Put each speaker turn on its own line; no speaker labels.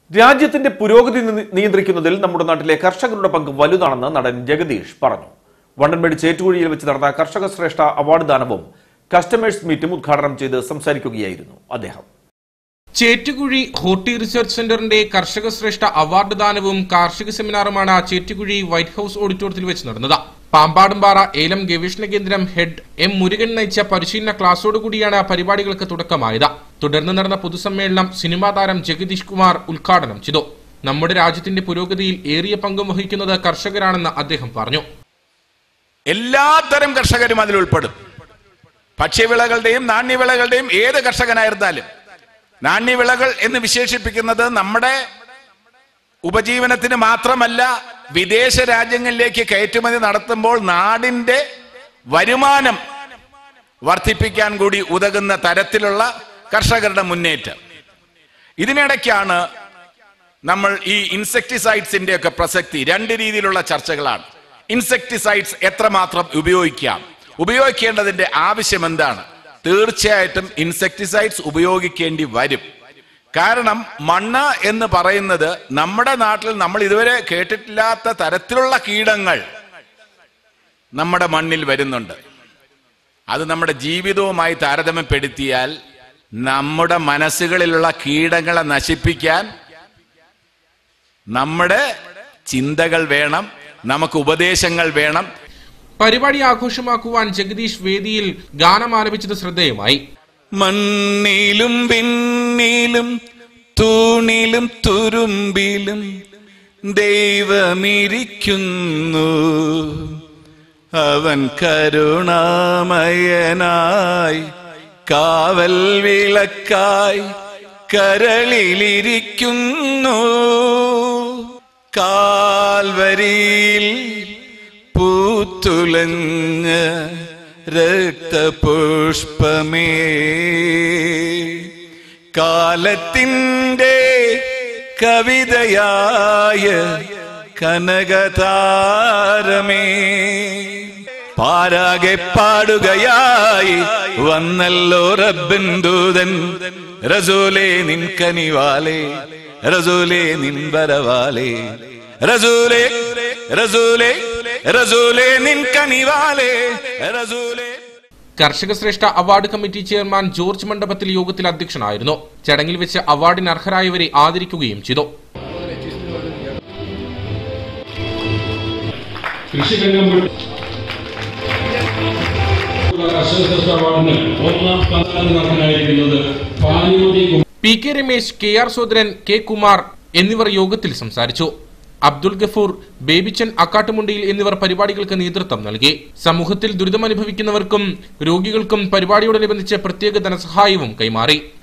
രാജ്യത്തിന്റെ പുരോഗതി നി- നിയന്ത്രിക്കുന്നതിൽ നമ്മുടെ നാട്ടിലെ കർഷകരുടെ പങ്ക് വലുതാണെന്ന് നടൻ ജഗദീഷ് പറഞ്ഞു വണ്ടൻമേട് ചേറ്റുകുഴിയിൽ വെച്ച് നടന്ന കർഷക ശ്രേഷ്ഠ അവാർഡ് ദാനവും കസ്റ്റമേഴ്സ് മീറ്റും ഉദ്ഘാടനം ചെയ്ത് സംസാരിക്കുകയായിരുന്നു അദ്ദേഹം
ചേറ്റുകുഴി ഹോർട്ടി റിസർച്ച് സെന്ററിന്റെ കർഷക ശ്രേഷ്ഠ അവാർഡ് ദാനവും കാർഷിക സെമിനാറുമാണ് ചേറ്റുകുഴി വൈറ്റ് ഹൌസ് ഓഡിറ്റോറിയത്തിൽ വെച്ച് നടന്നത് പാമ്പാടുംപാറ ഏലം ഗവേഷണ കേന്ദ്രം ഹെഡ് എം മുരുകൻ നയിച്ച പരിശീലന ക്ലാസോടുകൂടിയാണ് പരിപാടികൾക്ക് തുടക്കമായത് തുടർന്ന് നടന്ന പൊതുസമ്മേളനം സിനിമാ താരം ജഗദീഷ് കുമാർ ഉദ്ഘാടനം ചെയ്തു നമ്മുടെ രാജ്യത്തിന്റെ പുരോഗതിയിൽ ഏറിയ പങ്കും വഹിക്കുന്നത് കർഷകരാണെന്ന് അദ്ദേഹം പറഞ്ഞു
എല്ലാത്തരം കർഷകരും അതിൽ ഉൾപ്പെടും ഭക്ഷ്യവിളകളുടെയും നാണ്യവിളകളുടെയും ഏത് കർഷകനായിരുന്നാലും നാണ്യവിളകൾ എന്ന് വിശേഷിപ്പിക്കുന്നത് നമ്മുടെ ഉപജീവനത്തിന് മാത്രമല്ല വിദേശ രാജ്യങ്ങളിലേക്ക് കയറ്റുമതി നടത്തുമ്പോൾ നാടിന്റെ വരുമാനം വർദ്ധിപ്പിക്കാൻ കൂടി ഉതകുന്ന തരത്തിലുള്ള കർഷകരുടെ മുന്നേറ്റം ഇതിനിടയ്ക്കാണ് നമ്മൾ ഈ ഇൻസെക്ടിസൈഡ്സിന്റെ ഒക്കെ പ്രസക്തി രണ്ട് രീതിയിലുള്ള ചർച്ചകളാണ് ഇൻസെക്ടിസൈഡ്സ് എത്രമാത്രം ഉപയോഗിക്കാം ഉപയോഗിക്കേണ്ടതിന്റെ ആവശ്യം എന്താണ് തീർച്ചയായിട്ടും ഇൻസെക്ടിസൈഡ്സ് ഉപയോഗിക്കേണ്ടി വരും കാരണം മണ്ണ് എന്ന് പറയുന്നത് നമ്മുടെ നാട്ടിൽ നമ്മൾ ഇതുവരെ കേട്ടിട്ടില്ലാത്ത തരത്തിലുള്ള കീടങ്ങൾ നമ്മുടെ മണ്ണിൽ വരുന്നുണ്ട് അത് നമ്മുടെ ജീവിതവുമായി താരതമ്യപ്പെടുത്തിയാൽ നമ്മുടെ മനസ്സുകളിലുള്ള കീടങ്ങളെ നശിപ്പിക്കാൻ നമ്മുടെ ചിന്തകൾ വേണം നമുക്ക് ഉപദേശങ്ങൾ വേണം
പരിപാടി ആഘോഷമാക്കുവാൻ ജഗദീഷ് വേദിയിൽ ഗാനം ആലപിച്ചത് ശ്രദ്ധേയമായി
മണ്ണിലും പിന്നിലും തൂണിലും തുരുമ്പിലും ദൈവമിരിക്കുന്നു അവൻ കരുണാമയനായി കാവൽ വിളക്കായി കരളിലിരിക്കുന്നു കാൽവരിയിൽ പൂത്തുലഞ്ഞ രക്തപുഷ്പമേ കാലത്തിൻ്റെ കവിതയായ കനകതാരമേ പാരാകെ പാടുകയായി വന്നല്ലോ റബ്ബൻ ദൂതൻ റസൂലേ നിൻ കനിവാലേ റസൂലേ നിൻ വരവാലേ റസൂലേ റസൂലേ റസൂലേ നിൻ കനിവാലേ റസൂലേ
കർഷക ശ്രേഷ്ഠ അവാർഡ് കമ്മിറ്റി ചെയർമാൻ ജോർജ് മണ്ഡപത്തിൽ യോഗത്തിൽ അധ്യക്ഷനായിരുന്നു ചടങ്ങിൽ വെച്ച് അവാർഡിന് അർഹരായവരെ ആദരിക്കുകയും ചെയ്തു
കൃഷിരംഗം വിട്ട് കർഷക അവാർഡിന് ഒന്നാം സ്ഥാനത്ത് നടക്കാനായിരിക്കുന്നത് പാനിയോടി
P K Ramesh K R Sodaran K Kumar എന്നിവർ യോഗത്തിൽ സംസാരിച്ചു അബ്ദുൽ ഗഫൂർ ബേബിച്ചൻ അക്കാട്ടുമുണ്ടിയിൽ എന്നിവർ പരിപാടികൾക്ക് നേതൃത്വം നൽകി സമൂഹത്തിൽ ദുരിതമനുഭവിക്കുന്നവർക്കും രോഗികൾക്കും പരിപാടിയോടനുബന്ധിച്ച് പ്രത്യേക ധനസഹായവും കൈമാറി